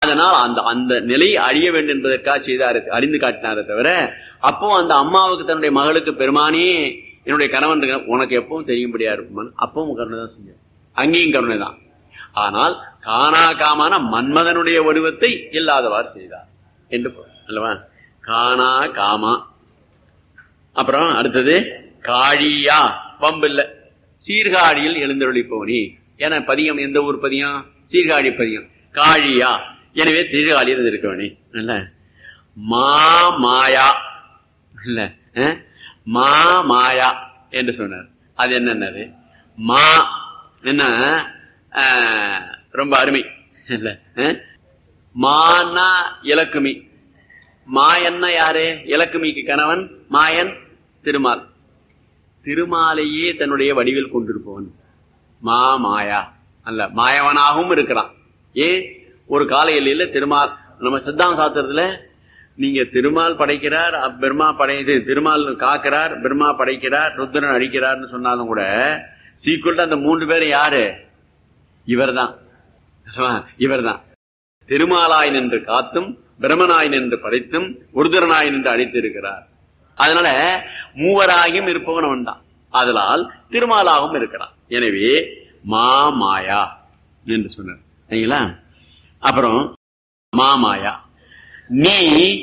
அதனால் அந்த அந்த நிலை அழிய வேண்டும் என்பதற்காக செய்தார் அறிந்து காட்டினாரே தவிர அப்போ அந்த அம்மாவுக்கு தன்னுடைய மகளுக்கு பெருமானே என்னுடைய கணவன் இருக்க- உனக்கு எப்பவும் தெரியும்படியா இருக்குமான்னு அப்பவும் கருணை தான் செஞ்சார் அங்கேயும் கருணை தான் ஆனால் காணா காமான மன்மதனுடைய வடிவத்தை இல்லாதவாறு செய்தார் என்று பொருள். அல்லவா காணா காமா அப்புறம் அடுத்தது காழியா பம்பில்ல சீர்காழியில் எழுந்தருளிப்பவனி என பதியம் எந்த ஊர் பதியம் சீர்காழி பதியம் காழியா எனவே சீர்காழியில் இருக்கவனி இல்ல மா மாயா இல்ல அஹ்? மா மாயா என்று சொன்னார் அது என்னன்னது மா என்ன அஹ், ரொம்ப அருமை இல்ல அஹ்? மானா இலக்குமி மாயன்னா யாரு இலக்குமிக்கு கணவன் மாயன் திருமால் திருமாலையே தன்னுடைய வடிவில் கொண்டிருப்பவன் மா மாயா அல்ல மாயவனாகவும் இருக்கிறான் ஏன் ஒரு கால எல்லையில திருமால் நம்ம சித்தாந்த சாஸ்திரத்துல நீங்க திருமால் படைக்கிறார் அப் பிரம்மா படை இது திருமால் காக்கிறார் பிரம்மா படைக்கிறார் ருத்ரன் அழிக்கிறார்னு சொன்னாலும் கூட சீக்கிரம் அந்த மூன்று பேரும் யாரு இவர்தான் இவர்தான் திருமாலாய் நின்று காத்தும் பிரமனாய் நின்று படைத்தும் உருதரனாய் நின்று அழித்திருக்கிறார் அதனால மூவராயும் இருப்பவன் அவன் தான் அதனால் திருமாலாகவும் இருக்கிறான் எனவே மா மாயா என்று சொன்னார் சரிங்களா அப்புறம் மாமாயா நீ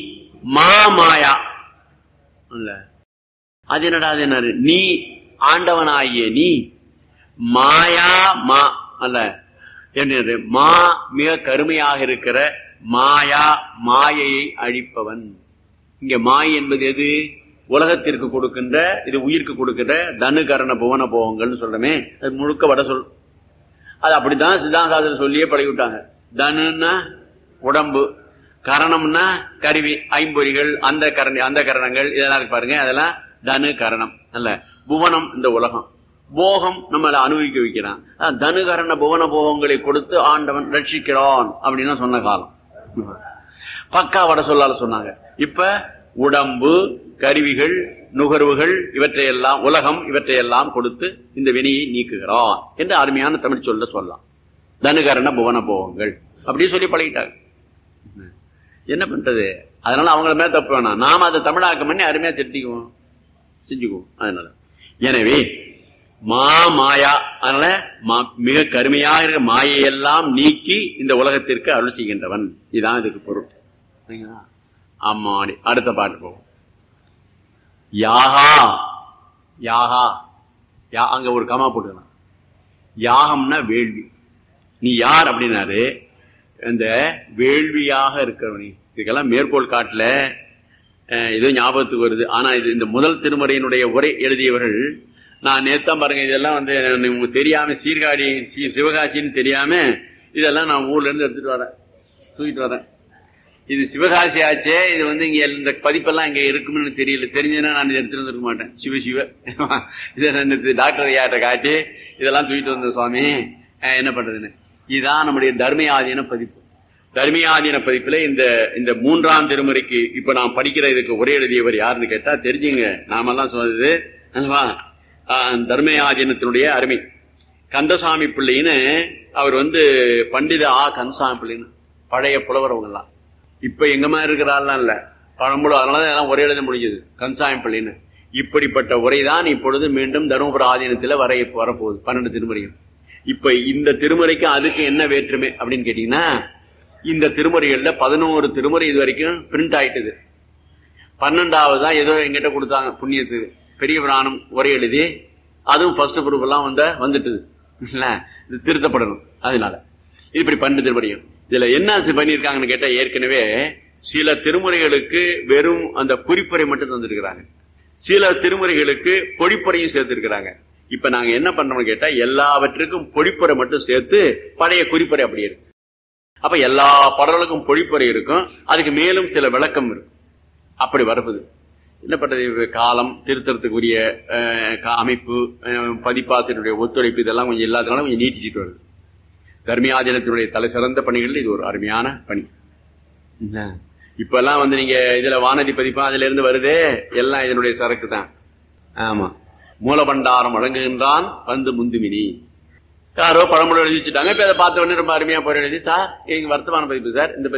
மாமாயா இல்ல அது என்னடா அது என்ன நீ ஆண்டவனாகிய நீ மாயா மா அல்ல என்னது மா மிக கருமையாக இருக்கிற மாயா மாயையை அழிப்பவன் இங்க மாய் என்பது எது உலகத்திற்கு கொடுக்கின்ற இது உயிருக்கு கொடுக்கின்ற தனு கரண புவன போகங்கள்னு சொல்றமே அது முழுக்க வட சொல் அது அப்படித்தான் சித்தாந்தாசர் சொல்லியே பழகி விட்டாங்க தனுன்னா உடம்பு கரணம்னா கருவி ஐம்பொறிகள் அந்த கரணி அந்த கரணங்கள் இதெல்லாம் இருக்கு பாருங்க அதெல்லாம் தனு கரணம் அல்ல புவனம் இந்த உலகம் போகம் நம்மளை அனுபவிக்க வைக்கிறான் அதான் தனு கரண புவன போகங்களை கொடுத்து ஆண்டவன் ரட்சிக்கிறான் அப்படின்னு சொன்ன காலம் பக்கா வட சொல்லால சொன்னாங்க இப்ப உடம்பு கருவிகள் நுகர்வுகள் இவற்றையெல்லாம் உலகம் இவற்றையெல்லாம் கொடுத்து இந்த வினையை நீக்குகிறான் என்று அருமையான தமிழ் சொல்ல சொல்லலாம் தனுகரண புவன போகங்கள் அப்படியே சொல்லி பழகிட்டாங்க என்ன பண்றது அதனால அவங்கள மேல தப்பு வேணாம் நாம அதை தமிழாக்கம் பண்ணி அருமையா திருத்திக்குவோம் செஞ்சுக்குவோம் அதனால எனவே மா மாயா அதனால மா- மிக கருமையாக இருக்கிற மாயையெல்லாம் நீக்கி இந்த உலகத்திற்கு அருள் செய்கின்றவன் இதுதான் இதுக்கு பொருள் சரிங்களா? ஆமாடி அடுத்த பாட்டு போவோம் யாகா யாகா யா அங்க ஒரு கமா போட்டுக்கலாம் யாகம்னா வேள்வி நீ யார் அப்படின்னாரு இந்த வேள்வியாக இருக்கிறவனி இதுக்கெல்லாம் மேற்கோள் காட்டல அஹ், ஏதோ ஞாபகத்துக்கு வருது ஆனா இது இந்த முதல் திருமுறையினுடைய உரை எழுதியவர்கள் நான் நேத்தான் பாருங்க இதெல்லாம் வந்து உங்களுக்கு தெரியாம சீர்காழி சி- சிவகாசின்னு தெரியாம இதெல்லாம் நான் ஊர்ல இருந்து எடுத்துட்டு வரேன் தூக்கிட்டு வரேன் இது சிவகாசி ஆச்சே இது வந்து இங்க இந்த பதிப்பெல்லாம் இங்க இருக்கும்னு எனக்கு தெரியல தெரிஞ்சதுன்னா நான் இதை எடுத்துட்டு வந்திருக்க மாட்டேன் சிவ சிவ இதை நான் இந்த டாக்டர் ஐயாட்ட காட்டி இதெல்லாம் தூக்கிட்டு வந்த சுவாமி அஹ் என்ன பண்றதுன்னு இதுதான் நம்முடைய தர்மயாதீன பதிப்பு தர்மியாதீன பதிப்புல இந்த இந்த மூன்றாம் திருமுறைக்கு இப்ப நான் படிக்கிற இதுக்கு ஒரே எழுதியவர் யாருன்னு கேட்டா தெரிஞ்சுங்க நாமெல்லாம் சொன்னது அல்லவா? ஆஹ், தர்மயாதீனத்தினுடைய அருமை கந்தசாமி பிள்ளைன்னு அவர் வந்து பண்டித ஆ கந்தசாமி பிள்ளைன்னு பழைய புலவர் அவங்க எல்லாம் இப்ப எங்க மாதிரி இருக்கிறாள்லாம் இல்ல பழம்புல அதனாலதான் எல்லாம் ஒரே எழுத முடிஞ்சது கந்தசாமி பிள்ளைன்னு இப்படிப்பட்ட உரைதான் இப்பொழுது மீண்டும் தருமபுர ஆதீனத்துல வர வரப்போகுது பன்னெண்டு திருமுறைகள் இப்ப இந்த திருமுறைக்கு அதுக்கு என்ன வேற்றுமை அப்படின்னு கேட்டீங்கன்னா இந்த திருமுறைகள்ல பதினோரு திருமுறை இது வரைக்கும் பிரிண்ட் ஆயிட்டுது பன்னெண்டாவது தான் ஏதோ எங்கிட்ட கொடுத்தாங்க புண்ணியத்துக்கு பெரிய பிராணம் உரை எழுதி அதுவும் ஃபர்ஸ்ட் குரூப் எல்லாம் வந்த வந்துட்டுது இல்ல இது திருத்தப்படணும் அதனால இப்படி பன்னெண்டு திருமுறையும் இதுல என்ன பண்ணியிருக்காங்கன்னு கேட்டா ஏற்கனவே சில திருமுறைகளுக்கு வெறும் அந்த குறிப்புரை மட்டும் தந்திருக்கிறாங்க சில திருமுறைகளுக்கு பொழிப்புரையும் சேர்த்திருக்கிறாங்க இப்ப நாங்க என்ன பண்றோம்னு கேட்டா எல்லாவற்றுக்கும் பொழிப்புரை மட்டும் சேர்த்து பழைய குறிப்புரை அப்படியே இருக்கு அப்ப எல்லா பாடல்களுக்கும் பொழிப்புரை இருக்கும் அதுக்கு மேலும் சில விளக்கம் இருக்கும் அப்படி வரப்புது என்ன பண்றது இது காலம் திருத்தறதுக்குரிய அஹ், க- அமைப்பு அஹ், பதிப்பாசிரியருடைய ஒத்துழைப்பு இதெல்லாம் கொஞ்சம் இல்லாதனால கொஞ்சம் நீட்டிச்சிட்டு வருது தர்மியாதீனத்தினுடைய தலை சிறந்த பணிகள் இது ஒரு அருமையான பணி என்ன? இப்ப எல்லாம் வந்து நீங்க இதுல வானதி பதிப்பா அதுல இருந்து வருதே எல்லாம் இதனுடைய சரக்கு தான் ஆமா மூலபண்டாரம் வழங்குகின்றான் வந்து முந்துமினி யாரோ பழமொழி எழுதி வச்சுட்டாங்க இப்ப அதை பார்த்த உடனே ரொம்ப அருமையா போய் எழுதி சார் எங்க வர்த்தமான பதிப்பு சார் இந்த